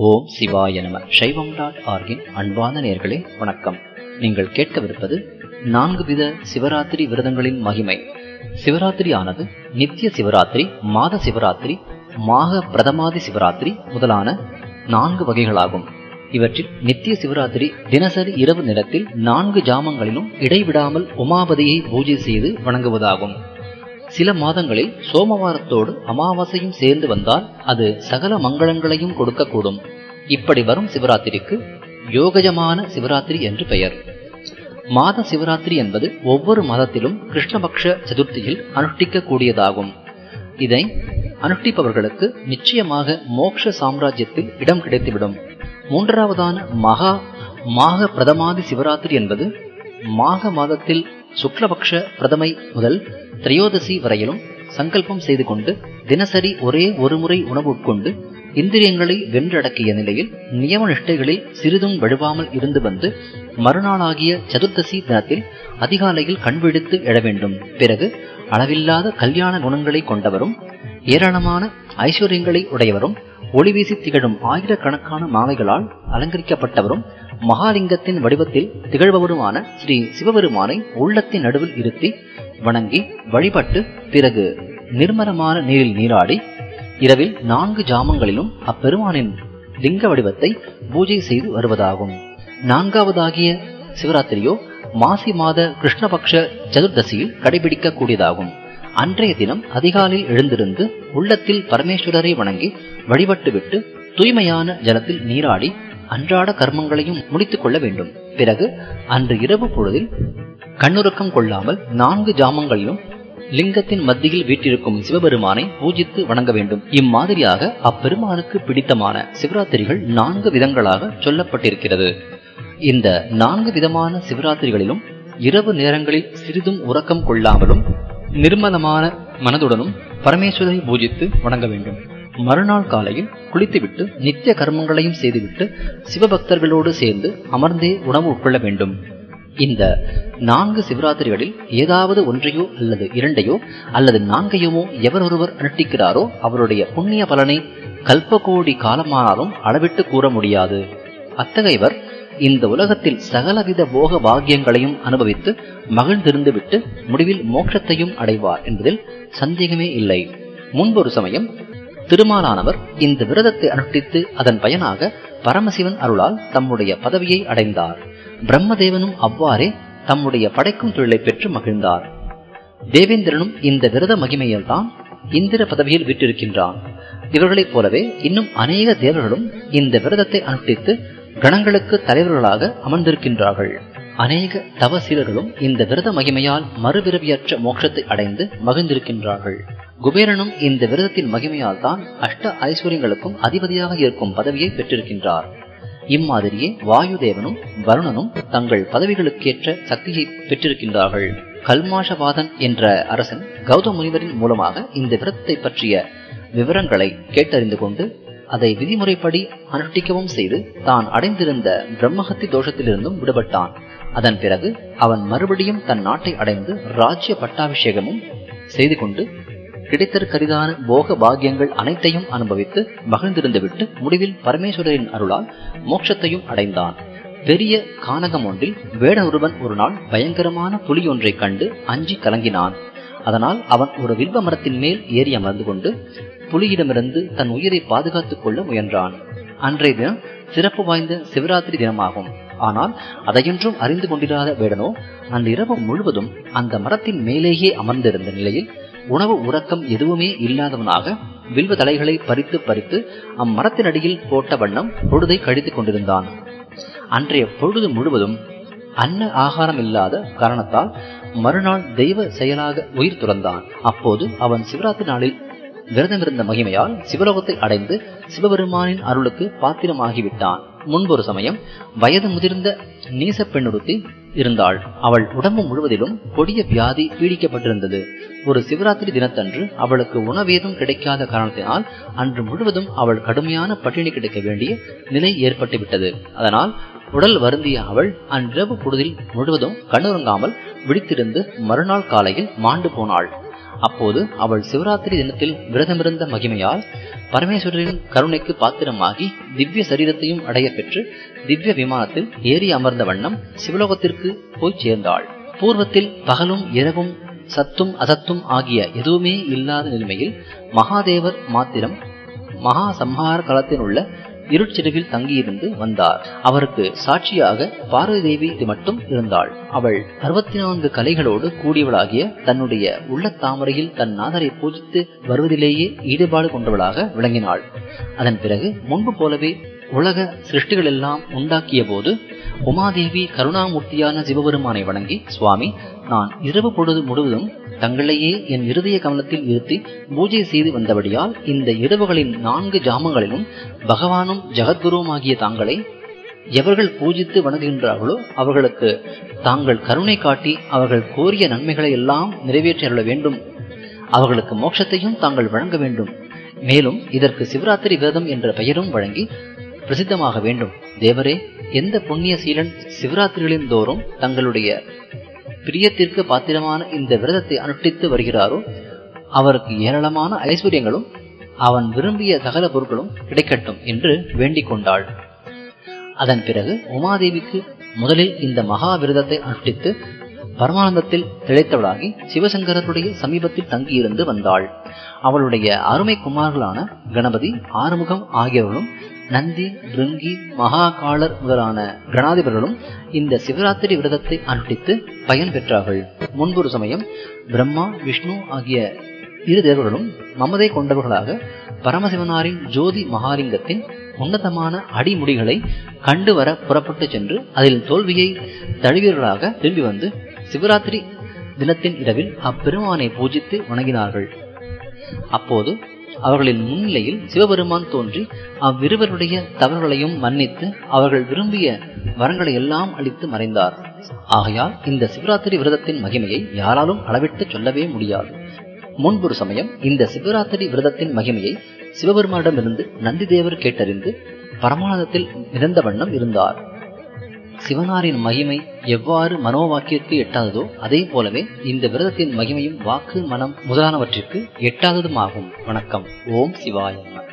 ஓம் சிவாய நம சைவம் டாட் ஆர்கின் அன்பான நேர்களே வணக்கம் நீங்கள் கேட்கவிருப்பது நான்கு வித சிவராத்திரி விரதங்களின் மகிமை சிவராத்திரி ஆனது நித்திய சிவராத்திரி மாத சிவராத்திரி மாக பிரதமாதி சிவராத்திரி முதலான நான்கு வகைகளாகும் இவற்றில் நித்திய சிவராத்திரி தினசரி இரவு நேரத்தில் நான்கு ஜாமங்களிலும் இடைவிடாமல் உமாபதியை பூஜை செய்து வணங்குவதாகும் சில மாதங்களில் சோமவாரத்தோடு அமாவாசையும் சேர்ந்து வந்தால் அது சகல மங்களங்களையும் கொடுக்கக்கூடும் இப்படி வரும் சிவராத்திரிக்கு யோகஜமான சிவராத்திரி என்று பெயர் மாத சிவராத்திரி என்பது ஒவ்வொரு மாதத்திலும் கிருஷ்ணபக்ஷ சதுர்த்தியில் அனுஷ்டிக்க கூடியதாகும் இதை அனுஷ்டிப்பவர்களுக்கு நிச்சயமாக மோக்ஷ சாம்ராஜ்யத்தில் இடம் கிடைத்துவிடும் மூன்றாவதான மகா மாக பிரதமாதி சிவராத்திரி என்பது மாக மாதத்தில் சுக்லபக்ஷ பிரதமை முதல் திரையோதசி வரையிலும் சங்கல்பம் செய்து கொண்டு தினசரி ஒரே ஒரு முறை உணவு உட்கொண்டு இந்திரியங்களை வென்றடக்கிய நிலையில் நியம நிஷ்டைகளில் சிறிதும் வழுவாமல் இருந்து வந்து மறுநாளாகிய சதுர்தசி தினத்தில் அதிகாலையில் கண்விழித்து எழ வேண்டும் பிறகு அளவில்லாத கல்யாண குணங்களை கொண்டவரும் ஏராளமான ஐஸ்வர்யங்களை உடையவரும் ஒளி வீசி திகழும் ஆயிரக்கணக்கான மாலைகளால் அலங்கரிக்கப்பட்டவரும் மகாலிங்கத்தின் வடிவத்தில் திகழ்பவருமான ஸ்ரீ சிவபெருமானை உள்ளத்தின் நடுவில் இருத்தி வணங்கி வழிபட்டு பிறகு நிர்மலமான நீரில் நீராடி இரவில் நான்கு ஜாமங்களிலும் அப்பெருமானின் லிங்க வடிவத்தை பூஜை செய்து வருவதாகும் நான்காவதாகிய சிவராத்திரியோ மாசி மாத கிருஷ்ணபக்ஷ சதுர்தசியில் கடைபிடிக்க கூடியதாகும் அன்றைய தினம் அதிகாலையில் எழுந்திருந்து உள்ளத்தில் பரமேஸ்வரரை வணங்கி வழிபட்டுவிட்டு தூய்மையான ஜலத்தில் நீராடி அன்றாட கர்மங்களையும் முடித்துக் கொள்ள வேண்டும் பிறகு அன்று இரவு பொழுதில் கண்ணுறக்கம் கொள்ளாமல் நான்கு ஜாமங்களிலும் லிங்கத்தின் மத்தியில் வீட்டிருக்கும் சிவபெருமானை பூஜித்து வணங்க வேண்டும் இம்மாதிரியாக அப்பெருமானுக்கு பிடித்தமான சிவராத்திரிகள் நான்கு விதங்களாக சொல்லப்பட்டிருக்கிறது இந்த நான்கு விதமான சிவராத்திரிகளிலும் இரவு நேரங்களில் சிறிதும் உறக்கம் கொள்ளாமலும் நிர்மலமான மனதுடனும் பரமேஸ்வரரை பூஜித்து வணங்க வேண்டும் மறுநாள் காலையில் குளித்துவிட்டு நித்திய கர்மங்களையும் செய்துவிட்டு சிவபக்தர்களோடு சேர்ந்து அமர்ந்தே உணவு உட்கொள்ள வேண்டும் இந்த நான்கு சிவராத்திரிகளில் ஏதாவது ஒன்றையோ அல்லது இரண்டையோ அல்லது நான்கையுமோ எவர் ஒருவர் அனுஷ்டிக்கிறாரோ அவருடைய புண்ணிய பலனை கல்பகோடி காலமானாலும் அளவிட்டு கூற முடியாது அத்தகையவர் இந்த உலகத்தில் சகலவித போக பாக்கியங்களையும் அனுபவித்து மகிழ்ந்திருந்துவிட்டு முடிவில் மோட்சத்தையும் அடைவார் என்பதில் சந்தேகமே இல்லை முன்பொரு சமயம் திருமாலானவர் இந்த விரதத்தை அனுஷ்டித்து அதன் பயனாக பரமசிவன் அருளால் தம்முடைய பதவியை அடைந்தார் பிரம்மதேவனும் அவ்வாறே தம்முடைய படைக்கும் தொழிலை பெற்று மகிழ்ந்தார் தேவேந்திரனும் இந்த விரத மகிமையில் தான் இந்திர பதவியில் விட்டிருக்கின்றான் இவர்களைப் போலவே இன்னும் அநேக தேவர்களும் இந்த விரதத்தை அனுஷ்டித்து கணங்களுக்கு தலைவர்களாக அமர்ந்திருக்கின்றார்கள் அநேக தவசீலர்களும் இந்த விரத மகிமையால் மறுபிறவியற்ற மோட்சத்தை அடைந்து மகிழ்ந்திருக்கின்றார்கள் குபேரனும் இந்த விரதத்தின் மகிமையால் தான் அஷ்ட ஐஸ்வர்யங்களுக்கும் அதிபதியாக இருக்கும் பதவியை பெற்றிருக்கின்றார் இம்மாதிரியே வாயுதேவனும் வருணனும் தங்கள் பதவிகளுக்கேற்ற சக்தியை பெற்றிருக்கின்றார்கள் கல்மாஷவாதன் என்ற அரசன் கௌதம முனிவரின் மூலமாக இந்த விரதத்தை பற்றிய விவரங்களை கேட்டறிந்து கொண்டு அதை விதிமுறைப்படி அனுஷ்டிக்கவும் செய்து தான் அடைந்திருந்த பிரம்மஹத்தி தோஷத்திலிருந்தும் விடுபட்டான் அதன் பிறகு அவன் மறுபடியும் தன் நாட்டை அடைந்து ராஜ்ய பட்டாபிஷேகமும் செய்து கொண்டு கிடைத்தற்கரிதான போக பாக்கியங்கள் அனைத்தையும் அனுபவித்து மகிழ்ந்திருந்துவிட்டு முடிவில் பரமேஸ்வரரின் அருளால் மோட்சத்தையும் அடைந்தான் பெரிய கானகம் ஒன்றில் வேட ஒருவன் ஒரு நாள் பயங்கரமான புலி ஒன்றை கண்டு அஞ்சி கலங்கினான் அதனால் அவன் ஒரு வில்வ மரத்தின் மேல் ஏறி அமர்ந்து கொண்டு புலியிடமிருந்து தன் உயிரை பாதுகாத்துக் கொள்ள முயன்றான் அன்றைய தினம் சிறப்பு வாய்ந்த சிவராத்திரி தினமாகும் ஆனால் அதையொன்றும் அறிந்து கொண்டிராத வேடனோ அந்த இரவு முழுவதும் அந்த மரத்தின் மேலேயே அமர்ந்திருந்த நிலையில் உணவு உறக்கம் எதுவுமே இல்லாதவனாக வில்வ தலைகளை பறித்து பறித்து அம்மரத்தின் அடியில் போட்ட வண்ணம் பொழுதை கழித்துக் கொண்டிருந்தான் அன்றைய பொழுது முழுவதும் அன்ன ஆகாரம் இல்லாத காரணத்தால் மறுநாள் தெய்வ செயலாக உயிர் துறந்தான் அப்போது அவன் சிவராத்திரி நாளில் விரதமிருந்த மகிமையால் சிவலோகத்தை அடைந்து சிவபெருமானின் அருளுக்கு பாத்திரமாகிவிட்டான் முன்பொரு சமயம் வயது முதிர்ந்த நீச பெண்ணுறுத்தி இருந்தாள் அவள் உடம்பு முழுவதிலும் கொடிய வியாதி பீடிக்கப்பட்டிருந்தது ஒரு சிவராத்திரி தினத்தன்று அவளுக்கு உணவேதும் கிடைக்காத காரணத்தினால் அன்று முழுவதும் அவள் கடுமையான பட்டினி கிடைக்க வேண்டிய நிலை ஏற்பட்டுவிட்டது அதனால் உடல் வருந்திய அவள் அன்றிரவு பொழுதில் முழுவதும் கண்ணுறங்காமல் விழித்திருந்து மறுநாள் காலையில் மாண்டு போனாள் அப்போது அவள் சிவராத்திரி தினத்தில் விரதமிருந்த மகிமையால் பரமேஸ்வரரின் கருணைக்கு பாத்திரமாகி திவ்ய சரீரத்தையும் அடைய பெற்று திவ்ய விமானத்தில் ஏறி அமர்ந்த வண்ணம் சிவலோகத்திற்கு போய் சேர்ந்தாள் பூர்வத்தில் பகலும் இரவும் சத்தும் அசத்தும் ஆகிய எதுவுமே இல்லாத நிலைமையில் மகாதேவர் மாத்திரம் மகா சம்ஹார களத்தில் உள்ள இருட்சிறுவில் தங்கியிருந்து வந்தார் அவருக்கு சாட்சியாக பார்வதி தேவி மட்டும் இருந்தாள் அவள் அறுபத்தி நான்கு கலைகளோடு கூடியவளாகிய தன்னுடைய உள்ளத் தாமரையில் தன் நாதரை பூஜித்து வருவதிலேயே ஈடுபாடு கொண்டவளாக விளங்கினாள் அதன் பிறகு முன்பு போலவே உலக சிருஷ்டிகள் எல்லாம் உண்டாக்கிய போது உமாதேவி கருணாமூர்த்தியான சிவபெருமானை வணங்கி சுவாமி நான் இரவு பொழுது முழுவதும் தங்களையே என் இருதய கவனத்தில் இருத்தி பூஜை செய்து வந்தபடியால் இந்த இரவுகளின் நான்கு ஜாமங்களிலும் பகவானும் ஜெகத்குருவுமாகிய தாங்களை எவர்கள் பூஜித்து வணங்குகின்றார்களோ அவர்களுக்கு தாங்கள் கருணை காட்டி அவர்கள் கோரிய நன்மைகளை எல்லாம் நிறைவேற்றியுள்ள வேண்டும் அவர்களுக்கு மோட்சத்தையும் தாங்கள் வழங்க வேண்டும் மேலும் இதற்கு சிவராத்திரி விரதம் என்ற பெயரும் வழங்கி பிரசித்தமாக வேண்டும் தேவரே எந்த புண்ணிய சீலன் சிவராத்திரிகளின் தோறும் தங்களுடைய பிரியத்திற்கு பாத்திரமான இந்த விரதத்தை அனுஷ்டித்து வருகிறாரோ அவருக்கு ஏராளமான ஐஸ்வர்யங்களும் அவன் விரும்பிய சகல பொருட்களும் கிடைக்கட்டும் என்று வேண்டிக் கொண்டாள் அதன் பிறகு உமாதேவிக்கு முதலில் இந்த மகா விரதத்தை அனுஷ்டித்து பரமானந்தத்தில் திளைத்தவளாகி சிவசங்கரருடைய சமீபத்தில் தங்கியிருந்து வந்தாள் அவளுடைய அருமை குமார்களான கணபதி ஆறுமுகம் ஆகியவர்களும் நந்தி பிருங்கி மகாகாலர் முதலான கணாதிபர்களும் இந்த சிவராத்திரி விரதத்தை அனுஷ்டித்து பயன் பெற்றார்கள் முன்பொரு சமயம் பிரம்மா விஷ்ணு ஆகிய இரு தேவர்களும் மமதை கொண்டவர்களாக பரமசிவனாரின் ஜோதி மகாலிங்கத்தின் உன்னதமான அடிமுடிகளை கண்டு வர புறப்பட்டு சென்று அதில் தோல்வியை தழுவியவர்களாக திரும்பி வந்து சிவராத்திரி தினத்தின் இரவில் அப்பெருமானை பூஜித்து வணங்கினார்கள் அப்போது அவர்களின் முன்னிலையில் சிவபெருமான் தோன்றி அவ்விருவருடைய தவறுகளையும் மன்னித்து அவர்கள் விரும்பிய வரங்களை எல்லாம் அளித்து மறைந்தார் ஆகையால் இந்த சிவராத்திரி விரதத்தின் மகிமையை யாராலும் அளவிட்டு சொல்லவே முடியாது முன்பொரு சமயம் இந்த சிவராத்திரி விரதத்தின் மகிமையை சிவபெருமானிடமிருந்து நந்திதேவர் கேட்டறிந்து பரமானதத்தில் மிதந்த வண்ணம் இருந்தார் சிவனாரின் மகிமை எவ்வாறு மனோவாக்கிற்கு எட்டாததோ அதே போலவே இந்த விரதத்தின் மகிமையும் வாக்கு மனம் முதலானவற்றிற்கு எட்டாததுமாகும் வணக்கம் ஓம் சிவாய நம